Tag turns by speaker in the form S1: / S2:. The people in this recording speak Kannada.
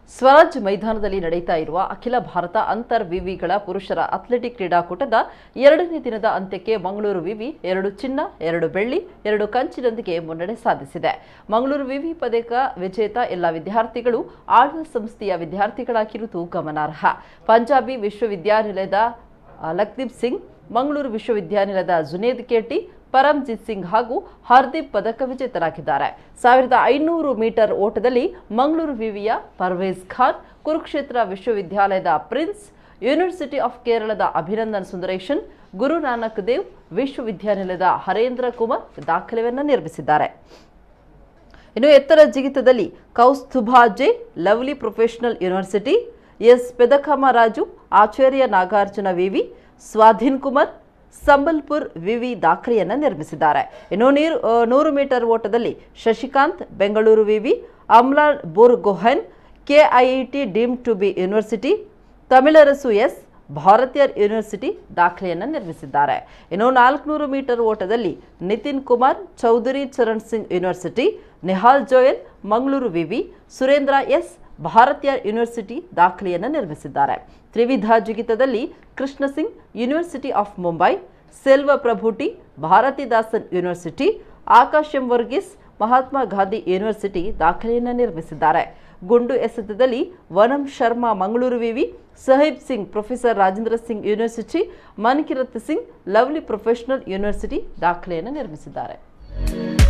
S1: ಸ್ವರಾಜ್ ಮೈದಾನದಲ್ಲಿ ನಡೆಯುತ್ತಾ ಇರುವ ಅಖಿಲ ಭಾರತ ಅಂತರ್ ವಿವಿಗಳ ಪುರುಷರ ಅಥ್ಲೆಟಿಕ್ ಕ್ರೀಡಾಕೂಟದ ಎರಡನೇ ದಿನದ ಅಂತ್ಯಕ್ಕೆ ಮಂಗಳೂರು ವಿವಿ ಎರಡು ಚಿನ್ನ ಎರಡು ಬೆಳ್ಳಿ ಎರಡು ಕಂಚಿನೊಂದಿಗೆ ಮುನ್ನಡೆ ಸಾಧಿಸಿದೆ ಮಂಗಳೂರು ವಿವಿ ಪದಕ ವಿಜೇತ ಎಲ್ಲ ವಿದ್ಯಾರ್ಥಿಗಳು ಆಳ್ವ ಸಂಸ್ಥೆಯ ವಿದ್ಯಾರ್ಥಿಗಳಾಗಿರುವುದು ಗಮನಾರ್ಹ ಪಂಜಾಬಿ ವಿಶ್ವವಿದ್ಯಾನಿಲಯದ ಆ, ಲಕ್ದೀಪ್ ಸಿಂಗ್ ಮಂಗಳೂರು ವಿಶ್ವವಿದ್ಯಾನಿಲಯದ ಜುನೇದ್ ಕೇಟಿ ಪರಮ್ಜಿತ್ ಸಿಂಗ್ ಹಾಗೂ ಹರ್ದೀಪ್ ಪದಕ ವಿಜೇತರಾಗಿದ್ದಾರೆ ಸಾವಿರದ ಐನೂರು ಮೀಟರ್ ಓಟದಲ್ಲಿ ಮಂಗಳೂರು ವಿವಿಯ ಪರ್ವೇಜ್ ಖಾನ್ ಕುರುಕ್ಷೇತ್ರ ವಿಶ್ವವಿದ್ಯಾಲಯದ ಪ್ರಿನ್ಸ್ ಯೂನಿವರ್ಸಿಟಿ ಆಫ್ ಕೇರಳದ ಅಭಿನಂದನ್ ಸುಂದರೇಶನ್ ಗುರು ನಾನಕ್ ದೇವ್ ವಿಶ್ವವಿದ್ಯಾನಿಲಯದ ಹರೇಂದ್ರ ಕುಮಾರ್ ದಾಖಲೆಯನ್ನು ನಿರ್ಮಿಸಿದ್ದಾರೆ ಇನ್ನು ಎತ್ತರ ಜಿಗಿತದಲ್ಲಿ ಕೌಸ್ತುಭಾಜೆ ಲವ್ಲಿ ಪ್ರೊಫೆಷನಲ್ ಯೂನಿವರ್ಸಿಟಿ ಎಸ್ ಪೆದಕಮ ರಾಜು ಆಚಾರ್ಯ ನಾಗಾರ್ಜುನ ವಿವಿ ಸ್ವಾಧೀನ್ ಕುಮಾರ್ ಸಂಬಲ್ಪುರ್ ವಿವಿ ದಾಖಲೆಯನ್ನು ನಿರ್ಮಿಸಿದ್ದಾರೆ ಇನ್ನು ನೀರು ಆ, ನೂರು ಮೀಟರ್ ಓಟದಲ್ಲಿ ಶಶಿಕಾಂತ್ ಬೆಂಗಳೂರು ವಿವಿ Amlan Borgohain KIIT deemed to be university Tamilarasu S Bharathiar university ದಾಖಲೆಯನ್ನು ನಿರ್ಮಿಸಿದ್ದಾರೆ ಇನ್ನು ನಾಲ್ಕುನೂರು ಮೀಟರ್ ಓಟದಲ್ಲಿ ನಿತಿನ್ ಕುಮಾರ್ ಚೌಧರಿ ಚರಣ್ ಸಿಂಗ್ ಯೂನಿವರ್ಸಿಟಿ ನಿಹಾಲ್ ಜೋಯಲ್ ಮಂಗಳೂರು ವಿವಿ ಸುರೇಂದ್ರ ಎಸ್ ಭಾರತೀಯ ಯೂನಿವರ್ಸಿಟಿ ದಾಖಲೆಯನ್ನು ನಿರ್ಮಿಸಿದ್ದಾರೆ ತ್ರಿವಿಧ ಜಿಗಿತದಲ್ಲಿ ಕೃಷ್ಣ ಸಿಂಗ್ ಯೂನಿವರ್ಸಿಟಿ ಆಫ್ ಮುಂಬೈ ಸೆಲ್ವ ಪ್ರಭುಟಿ Bharathidasan university Akash M Varghese Mahatma Gandhi university ದಾಖಲೆಯನ್ನು ನಿರ್ಮಿಸಿದ್ದಾರೆ ಗುಂಡು ಎಸೆತದಲ್ಲಿ ವನಂ ಶರ್ಮಾ ಮಂಗಳೂರು ವಿವಿ Sahib Singh professor Rajendra Singh university Mankirat Singh lovely professional university ದಾಖಲೆಯನ್ನು ನಿರ್ಮಿಸಿದ್ದಾರೆ